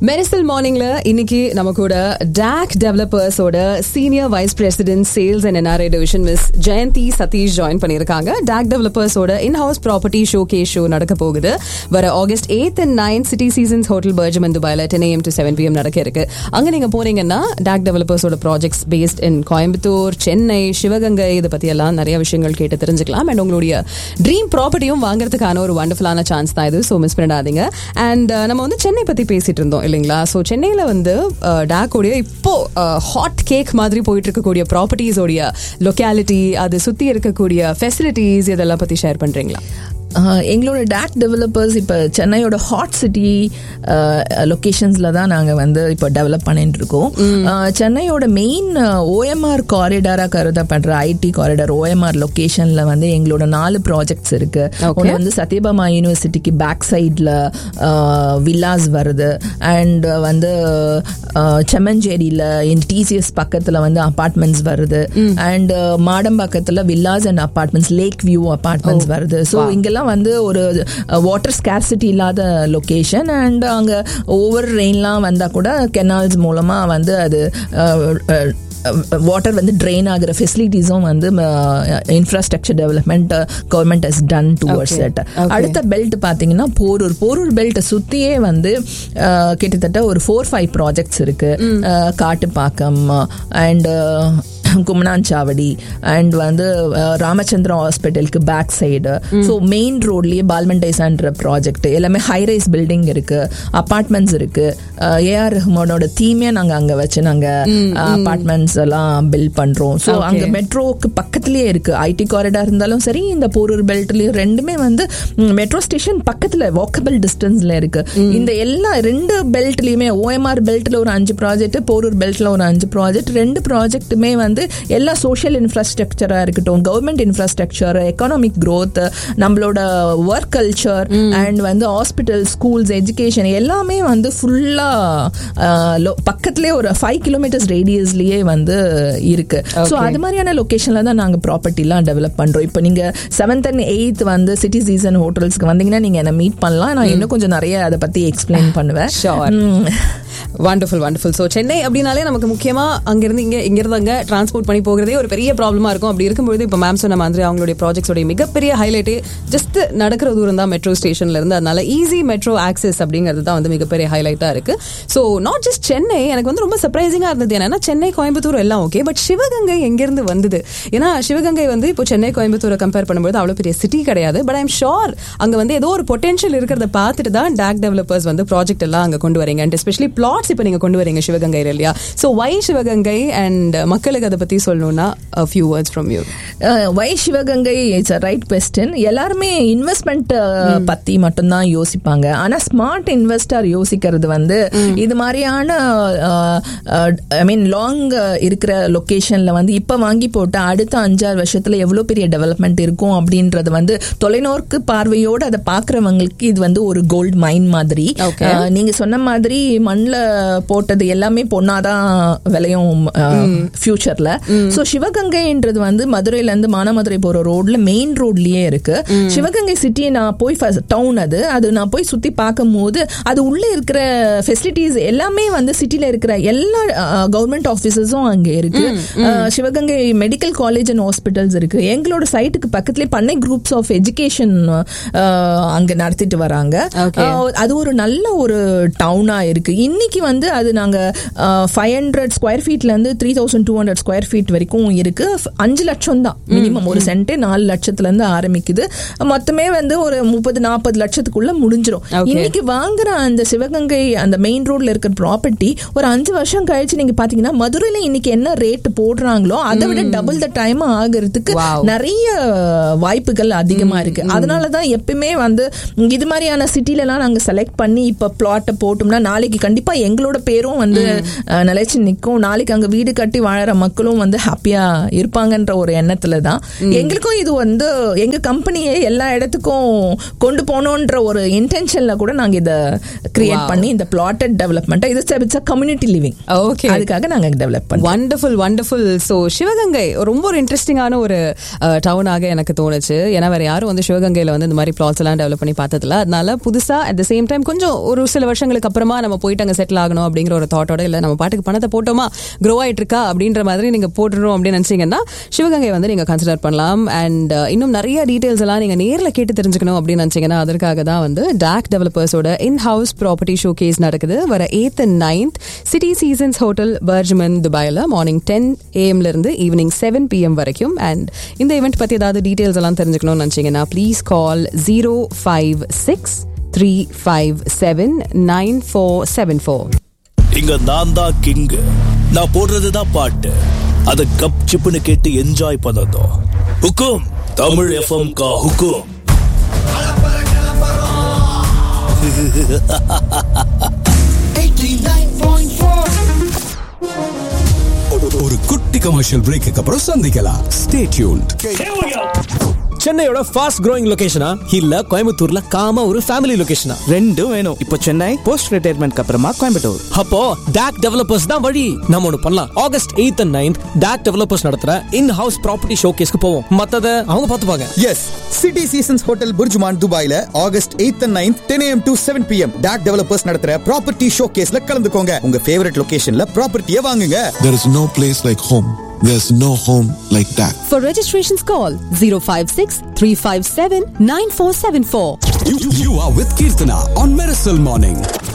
மெரிசல் மார்னிங்ல இன்னைக்கு நம்ம கூட டாக் டெவலப்பர்ஸோட senior vice president sales and NRI division miss Jayanthi Satish join பண்ணியிருக்காங்க டாக் டெவலப்பர்ஸோட in house property showcase show நடக்க போகுது வர August eight and nine city seasons hotel Burjuman துபாயில ten A M to seven P M நடக்க இருக்கு அங்க நீங்க போறீங்கன்னா டாக் டெவலப்பர்ஸோட projects based in Coimbatore Chennai Sivaganga இதை பத்தி எல்லாம் நிறைய விஷயங்கள் கேட்டு தெரிஞ்சுக்கலாம் அண்ட் உங்களுடைய ட்ரீம் ப்ராப்பர்ட்டியும் வாங்குறதுக்கான ஒரு வண்டர்ஃபுல்லான சான்ஸ் தான் இது ஸோ மிஸ் பண்ணிடாதீங்க அண்ட் நம்ம வந்து சென்னை பத்தி பேசிட்டு இருந்தோம் இல்லைங்களா ஸோ சென்னையில வந்து டாக்கோடைய இப்போ ஹாட் கேக் மாதிரி போயிட்டு இருக்கக்கூடிய ப்ராப்பர்ட்டிஸோடைய லொக்காலிட்டி அது சுத்தி இருக்கக்கூடிய ஃபெசிலிட்டிஸ் இதெல்லாம் பத்தி ஷேர் பண்றீங்களா ஆஹ் எங்களோட டேக் டெவலப்பர்ஸ் இப்போ சென்னையோட ஹாட் சிட்டி லொக்கேஷன்ஸில் தான் நாங்கள் வந்து இப்போ டெவலப் பண்ணிட்டு இருக்கோம் ஆஹ் சென்னையோட மெயின் ஓஎம்ஆர் காரிடாராக கருதப்படுற ஐடி காரிடார் ஓஎம்ஆர் லொக்கேஷனில் வந்து எங்களோட நாலு ப்ராஜெக்ட்ஸ் இருக்கு ஒன்று வந்து சத்யபாமா யூனிவர்சிட்டிக்கு பேக் சைடில் வில்லாஸ் வருது அண்ட் வந்து ஆஹ் செம்மஞ்சேரியில் இன் டிசிஎஸ் பக்கத்தில் வந்து அப்பார்ட்மெண்ட்ஸ் வருது அண்ட் மாடம்பாக்கத்தில் villas and apartments lake view apartments வருது ஸோ இங்கெல்லாம் வந்து ஒரு வாட்டர் ஸ்கேர்சிட்டி இல்லாத லொக்கேஷன் அண்ட் அங்கே ஓவர் ரெயின்லாம் வந்தால் கூட கெனால்ஸ் மூலமாக வந்து அது வாட்டர் வந்து ட்ரெயின் ஆகிற ஃபெசிலிட்டிஸும் வந்து infrastructure development government has done towards Okay. It Okay. அடுத்த பெல்ட் பார்த்தீங்கன்னா போரூர் போரூர் பெல்ட்டை சுற்றியே வந்து அஹ், கிட்டத்தட்ட ஒரு ஃபோர் ஃபைவ் ப்ராஜெக்ட்ஸ் இருக்கு அஹ், காட்டுப்பாக்கம் அண்ட் குமனாஞ்சாவடி அண்ட் வந்து அஹ், ராமச்சந்திரா ஹாஸ்பிட்டலுக்கு பேக் சைடு ஸோ மெயின் ரோட்லயே பால்மெண்டைசான்ற ப்ராஜெக்ட் எல்லாமே ஹைரைஸ் பில்டிங் இருக்கு அப்பார்ட்மெண்ட்ஸ் இருக்கு ஏஆர் ரஹ்மானோட தீமே நாங்கள் அங்கே வச்சு நாங்கள் அப்பார்ட்மெண்ட்ஸ் எல்லாம் பில்ட் பண்றோம் ஸோ Okay. அங்கே மெட்ரோக்கு பக்கத்துலயே இருக்கு ஐடி காரிடார் இருந்தாலும் சரி இந்த போரூர் பெல்ட்லயும் ரெண்டுமே வந்து மெட்ரோ ஸ்டேஷன் பக்கத்துல வாக்கபிள் டிஸ்டன்ஸ்ல இருக்கு இந்த எல்லா ரெண்டு பெல்ட்லயுமே ஓஎம்ஆர் பெல்ட்ல ஒரு அஞ்சு ப்ராஜெக்ட் போரூர் பெல்ட்ல ஒரு அஞ்சு ப்ராஜெக்ட் ரெண்டு ப்ராஜெக்ட்டுமே வந்து எல்லா சோஷியல் இன்ஃப்ராஸ்ட்ரக்சரா இருக்கட்டும் கவர்மெண்ட் இன்ஃப்ராஸ்ட்ரக்சர் எக்கனாமிக் growth நம்மளோட ஒர்க் கல்ச்சர் அண்ட் வந்து ஹாஸ்பிட்டல் ஸ்கூல்ஸ் எஜுகேஷன் எல்லாமே வந்து ஃபுல்லா பக்கத்துலேயே ஒரு ஃபைவ் கிலோமீட்டர்ஸ் ரேடியஸ்லயே வந்து இருக்கு ஸோ அது மாதிரியான லொகேஷன்ல தான் நாங்க ப்ராப்பர்ட்டிலாம் டெவலப் பண்றோம் இப்போ நீங்க செவன்த் அண்ட் எயித் வந்து சிட்டி சீசன் ஹோட்டல்ஸ்க்கு வந்தீங்கன்னா நீங்க என்ன மீட் பண்ணலாம் நான் இன்னும் கொஞ்சம் நிறைய அதை பத்தி எக்ஸ்பிளைன் பண்ணுவேன் Sure. ம். வண்டர்ஃபுல் வண்டர்ஃுல் ஸோ சென்னை அப்படின்னாலே நமக்கு முக்கியமா அங்கிருந்து இங்க இங்கிருந்து அங்க டிரான்ஸ்போர்ட் பண்ணி போகிறதே ஒரு பெரிய ப்ராப்ளமா இருக்கும் அப்படி இருக்கும்போது இப்போ மேம் சொன்ன மாதிரி அவங்களுடைய ப்ராஜெக்ட்ஸோட மிகப்பெரிய ஹைலைட்டே ஜஸ்ட் நடக்கிற தூரம் தான் மெட்ரோ ஸ்டேஷன்ல இருந்து அதனால ஈஸி மெட்ரோ ஆக்சஸ் அப்படிங்கிறது தான் வந்து மிகப்பெரிய ஹைலைட்டா இருக்கு ஸோ நாட் ஜஸ்ட் சென்னை எனக்கு வந்து ரொம்ப சர்ப்ரைசிங்கா இருந்தது என்னன்னா சென்னை கோயம்புத்தூர் எல்லாம் ஓகே பட் சிவகங்கை எங்கிருந்து வந்தது ஏன்னா சிவகங்கை வந்து இப்போ சென்னை கோயம்புத்தூரை கம்பேர் பண்ணும்போது அவ்வளோ பெரிய சிட்டி கிடையாது பட் ஐம் ஷோர் அங்க வந்து ஏதோ ஒரு பொட்டன்ஷியல் இருக்கிறத பார்த்துட்டு தான் டாக் டெவலப்பர்ஸ் வந்து ப்ராஜெக்ட் எல்லாம் அங்க கொண்டு வரீங்க அண்ட் எஸ்பெஷலி பிளாட்ஸ் இப்போ நீங்க கொண்டு வரீங்க சிவகங்கையில் இல்லையா ஸோ வை சிவகங்கை அண்ட் மக்களுக்கு அதை பத்தி சொல்லணும்னா few words from you why Sivaganga it's a right question எல்லாருமே இன்வெஸ்ட்மெண்ட் பத்தி மட்டும்தான் யோசிப்பாங்க ஆனா ஸ்மார்ட் இன்வெஸ்டர் யோசிக்கிறது வந்து இது மாதிரியான ஐ மீன் லாங் இருக்கிற லொகேஷன்ல வந்து இப்ப வாங்கி போட்டு அடுத்த அஞ்சாறு வருஷத்துல எவ்வளவு பெரிய டெவலப்மெண்ட் இருக்கும் அப்படின்றது வந்து தொலைநோக்கு பார்வையோட அதை பாக்குறவங்களுக்கு இது வந்து ஒரு கோல்ட் மைன் மாதிரி Okay. அஹ், நீங்க சொன்ன மாதிரி மண்ணில் போட்டது எல்லாமே பொண்ணாதான் விளையும் ஃபியூச்சர்ல சோ சிவகங்கைன்றது வந்து மதுரையில இருந்து மானாமதுரை போற ரோட்ல மெயின் ரோட்லயே இருக்கு சிவகங்கை சிட்டி நான் போய் டவுன் அது அது நான் போய் சுத்தி பார்க்கும் போது அது உள்ள இருக்கிற ஃபெசிலிட்டிஸ் எல்லாமே வந்து சிட்டில இருக்கிற எல்லா கவர்மெண்ட் ஆபீசஸும் அங்க இருக்கு அஹ், Sivaganga medical college and hospitals இருக்கு எங்களோட சைட்டுக்கு பக்கத்துலயே பண்ணை குரூப்ஸ் ஆஃப் எஜுகேஷன் அங்க நடத்திட்டு வராங்க Okay. அஹ், அது ஒரு நல்ல ஒரு டவுனா இருக்கு இன்னைக்கு வந்து அது நாங்க ஃபைவ் ஹண்ட்ரட் ஸ்கொயர் ஃபீட்ல இருந்து three thousand two hundred square feet வரைக்கும் இருக்கு ஃப- அஞ்சு லட்சம் தான் மினிமம் ஒரு சென்டே நாலு லட்சத்துல இருந்து ஆரம்பிக்குது மொத்தமே வந்து ஒரு முப்பது நாற்பது லட்சத்துக்குள்ள முடிஞ்சிரும் Okay. இன்னைக்கு வாங்குற அந்த சிவகங்கை அந்த மெயின் ரோட்ல இருக்கிற ப்ராப்பர்ட்டி ஒரு அஞ்சு வருஷம் கழிச்சு நீங்க பாத்தீங்கன்னா மதுரையில இன்னைக்கு என்ன ரேட் போடுறாங்களோ அதை விட டபுள் த டைம் ஆகிறதுக்கு Wow. நிறைய வாய்ப்புகள் அதிகமா இருக்கு அதனாலதான் எப்பயுமே வந்து இது மாதிரியான சிட்டில எல்லாம் நாங்க செலக்ட் பண்ணி இப்ப பிளாட்டை போட்டோம்னா நாளைக்கு கண்டிப்பா எங்களோட பேரும் வந்து அஹ், நிலைச்சு நிக்கும் நாளைக்கு அங்க வீடு கட்டி வாழற மக்களும் வந்து ஹாப்பியா இருப்பாங்கன்ற ஒரு எண்ணத்துல தான் எங்களுக்கும் இது வந்து எங்க கம்பெனியை எல்லா இடத்துக்கும் கொண்டு போகணுன்ற ஒரு இன்டென்ஷன்ல கூட நாங்க இத கிரியேட் பண்ணி இந்த பிளாட்டட் டெவலப்மெண்ட் இது இட்ஸ் கம்யூனிட்டி லிவிங் ஓகே அதுக்காக நாங்க டெவலப் பண்ணோம் வண்டர்ஃபுல் வண்டர்ஃபுல் ஸோ சிவகங்கை ரொம்ப ஒரு இன்ட்ரெஸ்டிங்கான ஒரு டவுனாக எனக்கு தோணுச்சு ஏன்னா வேற யாரும் வந்து சிவகங்கையில் வந்து இந்த மாதிரி பிளாட்ஸ் எல்லாம் டெவலப் பண்ணி பார்த்ததில்ல அதனால புதுசா அட் த சேம் டைம் கொஞ்சம் ஒரு சில வருஷங்களுக்கு அப்புறமா நம்ம போயிட்டு அங்கே செட்டில் செட்டில் ஆகணும் அப்படிங்கிற ஒரு தாட்டோட இல்லை நம்ம பாட்டுக்கு பணத்தை போட்டோமா க்ரோ ஆயிட்டு இருக்கா அப்படின்ற மாதிரி நீங்க போட்டுறோம் அப்படின்னு நினைச்சீங்கன்னா சிவகங்கை வந்து நீங்க கன்சிடர் பண்ணலாம் அண்ட் இன்னும் நிறைய டீடைல்ஸ் எல்லாம் நீங்க நேர்ல கேட்டு தெரிஞ்சுக்கணும் அப்படின்னு நினைச்சீங்கன்னா அதற்காக தான் வந்து டாக் டெவலப்பர்ஸோட in house property showcase நடக்குது வர eight and ninth city seasons hotel Burjuman துபாயில் மார்னிங் டென் ஏஎம்ல இருந்து ஈவினிங் செவன் பிஎம் வரைக்கும் அண்ட் இந்த ஈவெண்ட் பத்தி ஏதாவது டீடைல்ஸ் எல்லாம் தெரிஞ்சுக்கணும்னு நினைச்சீங்கன்னா please call zero five six three five seven nine four seven four இங்க நான் தான் கிங் நான் போடுறதுதான் பாட்டு அத கப் சிப்புன்னு கேட்டு என்ஜாய் பண்ணதும் ஹுக்கும் தமிழ் எஃப்எம் கா ஹுக்கும் ஒரு குட்டி கமர்ஷியல் பிரேக்கு அப்புறம் சந்திக்கலாம் ஸ்டே டியூன்ட் சென்னையோட ஃபாஸ்ட் growing லொகேஷனா இல்ல கோயம்புத்தூர்ல காம ஒரு ஃபேமிலி லொகேஷனா ரெண்டும் வேணும் இப்போ சென்னை போஸ்ட் ரிட்டையர்மெண்ட் அப்புறமா கோயம்புத்தூர் அப்போ டாக் டெவலப்பர்ஸ் தான் வழி நம்ம ஒண்ணு பண்ணலாம் August eight and ninth DAC developers நடத்துற இன் ஹவுஸ் ப்ராப்பர்ட்டி ஷோ கேஸ்க்கு போவோம் மத்தத அவங்க பாத்துப்பாங்க yes city seasons hotel Burjuman துபாயில August 8th and 9th 10 am to 7 pm DAC developers நடத்துற ப்ராப்பர்ட்டி ஷோ கேஸ்ல கலந்துக்கோங்க உங்க ஃபேவரட் லொகேஷன்ல ப்ராப்பர்ட்டியை வாங்குங்க There is no place like home. There's no home like that. For registrations, call 056 357 9474. You, you are with Kirtana on Miracle Morning.